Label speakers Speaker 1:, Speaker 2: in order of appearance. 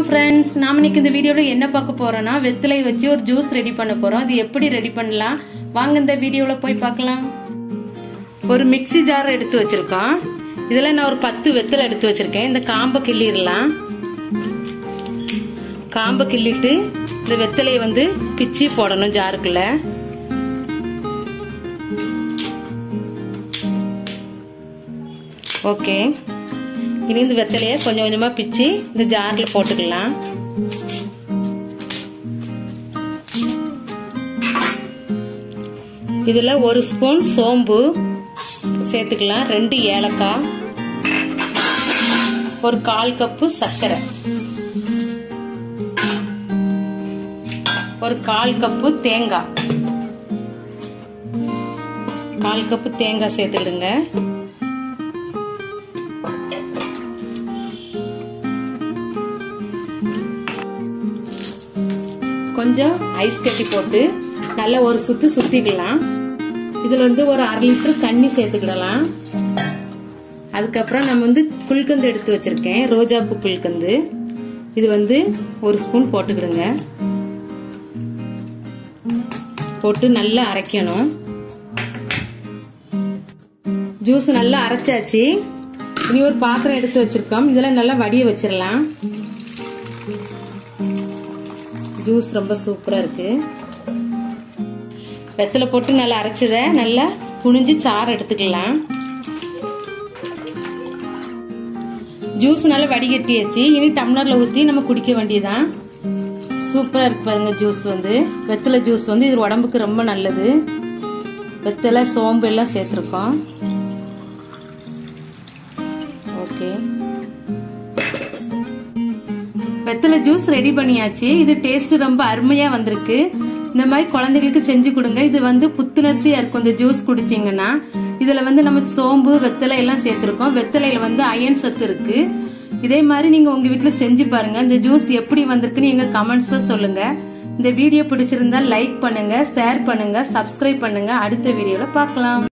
Speaker 1: friends நாம இன்னைக்கு இந்த வீடியோல என்ன பார்க்க போறோம்னா வெத்திலை வச்சு ஒரு ஜூஸ் ரெடி பண்ண போறோம் அது எப்படி ரெடி பண்ணலாம் வாங்க இந்த வீடியோல போய் பார்க்கலாம் ஒரு மிக்ஸி ஜார் எடுத்து வச்சிருக்கோம் இதுல நான் ஒரு பத்து வெத்தலை எடுத்து வச்சிருக்கேன் இந்த காம்பை கிள்ளிடலாம் காம்பை கிள்ளிட்டு இந்த வெத்தலையை வந்து பிச்சு போடணும் ஜாருக்குள்ள ஓகே இனி இந்த வெத்தலையை கொஞ்சம் கொஞ்சமாக பிச்சு இந்த ஜாரில் போட்டுக்கலாம் இதில் ஒரு ஸ்பூன் சோம்பு சேர்த்துக்கலாம் ரெண்டு ஏலக்காய் ஒரு கால் கப்பு சர்க்கரை ஒரு கால் கப்பு தேங்காய் கால் கப்பு தேங்காய் சேர்த்துக்கிடுங்க கொஞ்சம் ஐஸ் கட்டி போட்டு நல்லா ஒரு சுத்து சுத்திக்கலாம் இதுல வந்து ஒரு அரை லிட்டர் தண்ணி சேர்த்துக்கிடலாம் அதுக்கப்புறம் நம்ம வந்து குல்கந்து எடுத்து வச்சிருக்கேன் ரோஜாப்பூ குல்கந்து இது வந்து ஒரு ஸ்பூன் போட்டுக்கிடுங்க போட்டு நல்லா அரைக்கணும் ஜூஸ் நல்லா அரைச்சாச்சு இனி ஒரு பாத்திரம் எடுத்து வச்சிருக்கோம் இதுல நல்லா வடிய வச்சிடலாம் ஜூஸ் ரொம்ப சூப்பரா இருக்கு வெத்தலை போட்டு நல்லா அரைச்சத நல்லா புழிஞ்சு சாறு எடுத்துக்கலாம் ஜூஸ் நல்லா வடிகட்டியாச்சு இனி டம்ளர்ல ஊத்தி நம்ம குடிக்க வேண்டியதான் சூப்பரா இருக்கு பாருங்க ஜூஸ் வந்து வெத்தலை ஜூஸ் வந்து இது உடம்புக்கு ரொம்ப நல்லது வெத்தலை சோம்பு எல்லாம் சேர்த்திருக்கோம் ஓகே வெத்தலை ஜூஸ் ரெடி பண்ணியாச்சு இது டேஸ்ட் ரொம்ப அருமையா வந்திருக்கு இந்த மாதிரி குழந்தைகளுக்கு செஞ்சு கொடுங்க இது வந்து புத்துணர்ச்சியா இருக்கும் இந்த ஜூஸ் குடிச்சீங்கன்னா இதுல வந்து நம்ம சோம்பு வெத்தலை எல்லாம் சேர்த்திருக்கோம் வெத்தலையில வந்து அயன் சத்து இருக்கு இதே மாதிரி நீங்க உங்க வீட்டுல செஞ்சு பாருங்க இந்த ஜூஸ் எப்படி வந்திருக்குன்னு எங்க கமெண்ட்ஸ்ல சொல்லுங்க இந்த வீடியோ பிடிச்சிருந்தா லைக் பண்ணுங்க ஷேர் பண்ணுங்க சப்ஸ்கிரைப் பண்ணுங்க அடுத்த வீடியோல பார்க்கலாம்